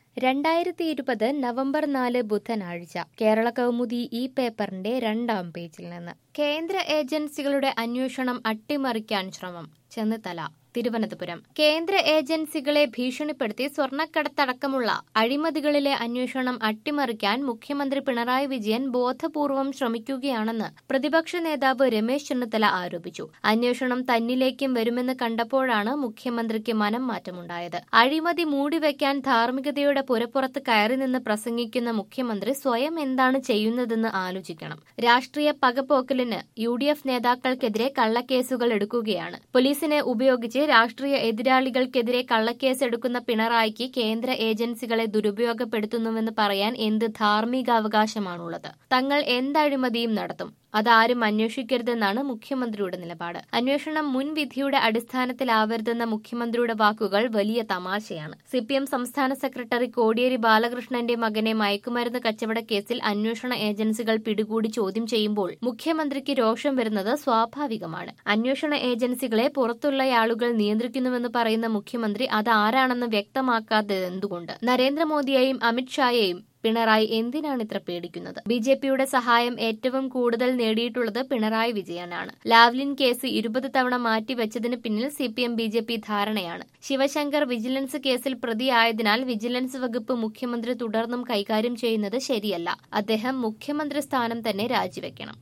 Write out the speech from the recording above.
രണ്ടായിരത്തി ഇരുപത് നവംബർ നാല് ബുധനാഴ്ച കേരള കൗമുദി ഈ പേപ്പറിന്റെ രണ്ടാം പേജിൽ നിന്ന് കേന്ദ്ര ഏജൻസികളുടെ അന്വേഷണം അട്ടിമറിക്കാൻ ശ്രമം ചെന്നിത്തല തിരുവനന്തപുരം കേന്ദ്ര ഏജൻസികളെ ഭീഷണിപ്പെടുത്തി സ്വർണ്ണക്കടത്തടക്കമുള്ള അഴിമതികളിലെ അന്വേഷണം അട്ടിമറിക്കാൻ മുഖ്യമന്ത്രി പിണറായി വിജയൻ ബോധപൂർവം ശ്രമിക്കുകയാണെന്ന് പ്രതിപക്ഷ നേതാവ് രമേശ് ചെന്നിത്തല ആരോപിച്ചു അന്വേഷണം തന്നിലേക്കും വരുമെന്ന് കണ്ടപ്പോഴാണ് മുഖ്യമന്ത്രിക്ക് മനം മാറ്റമുണ്ടായത് അഴിമതി മൂടിവെക്കാൻ ധാർമ്മികതയുടെ പുരപ്പുറത്ത് കയറി നിന്ന് പ്രസംഗിക്കുന്ന മുഖ്യമന്ത്രി സ്വയം എന്താണ് ചെയ്യുന്നതെന്ന് ആലോചിക്കണം രാഷ്ട്രീയ പകപോക്കലിന് യു ഡി എഫ് നേതാക്കൾക്കെതിരെ കള്ളക്കേസുകൾ എടുക്കുകയാണ് പോലീസിനെ ഉപയോഗിച്ച് രാഷ്ട്രീയ എതിരാളികൾക്കെതിരെ കള്ളക്കേസ് എടുക്കുന്ന പിണറായിക്ക് കേന്ദ്ര ഏജൻസികളെ ദുരുപയോഗപ്പെടുത്തുന്നുവെന്ന് പറയാൻ എന്ത് ധാർമ്മികാവകാശമാണുള്ളത് തങ്ങൾ എന്തഴിമതിയും നടത്തും അതാരും അന്വേഷിക്കരുതെന്നാണ് മുഖ്യമന്ത്രിയുടെ നിലപാട് അന്വേഷണം മുൻവിധിയുടെ അടിസ്ഥാനത്തിലാവരുതെന്ന മുഖ്യമന്ത്രിയുടെ വാക്കുകൾ വലിയ തമാശയാണ് സിപിഎം സംസ്ഥാന സെക്രട്ടറി കോടിയേരി ബാലകൃഷ്ണന്റെ മകനെ മയക്കുമരുന്ന് കച്ചവട കേസിൽ അന്വേഷണ ഏജൻസികൾ പിടികൂടി ചോദ്യം ചെയ്യുമ്പോൾ മുഖ്യമന്ത്രിക്ക് രോഷം വരുന്നത് സ്വാഭാവികമാണ് അന്വേഷണ ഏജൻസികളെ പുറത്തുള്ളയാളുകൾ നിയന്ത്രിക്കുന്നുവെന്ന് പറയുന്ന മുഖ്യമന്ത്രി അതാരാണെന്ന് വ്യക്തമാക്കാത്തത് എന്തുകൊണ്ട് നരേന്ദ്രമോദിയെയും അമിത്ഷായെയും പിണറായി എന്തിനാണ് ഇത്ര പേടിക്കുന്നത് ബി ജെ പിയുടെ സഹായം ഏറ്റവും കൂടുതൽ നേടിയിട്ടുള്ളത് പിണറായി വിജയനാണ് ലാവ്ലിൻ കേസ് ഇരുപത് തവണ മാറ്റിവെച്ചതിന് പിന്നിൽ C P M B J P ധാരണയാണ് ശിവശങ്കർ വിജിലൻസ് കേസിൽ പ്രതിയായതിനാൽ വിജിലൻസ് വകുപ്പ് മുഖ്യമന്ത്രി തുടർന്നും കൈകാര്യം ചെയ്യുന്നത് ശരിയല്ല അദ്ദേഹം മുഖ്യമന്ത്രി സ്ഥാനം തന്നെ രാജിവെക്കണം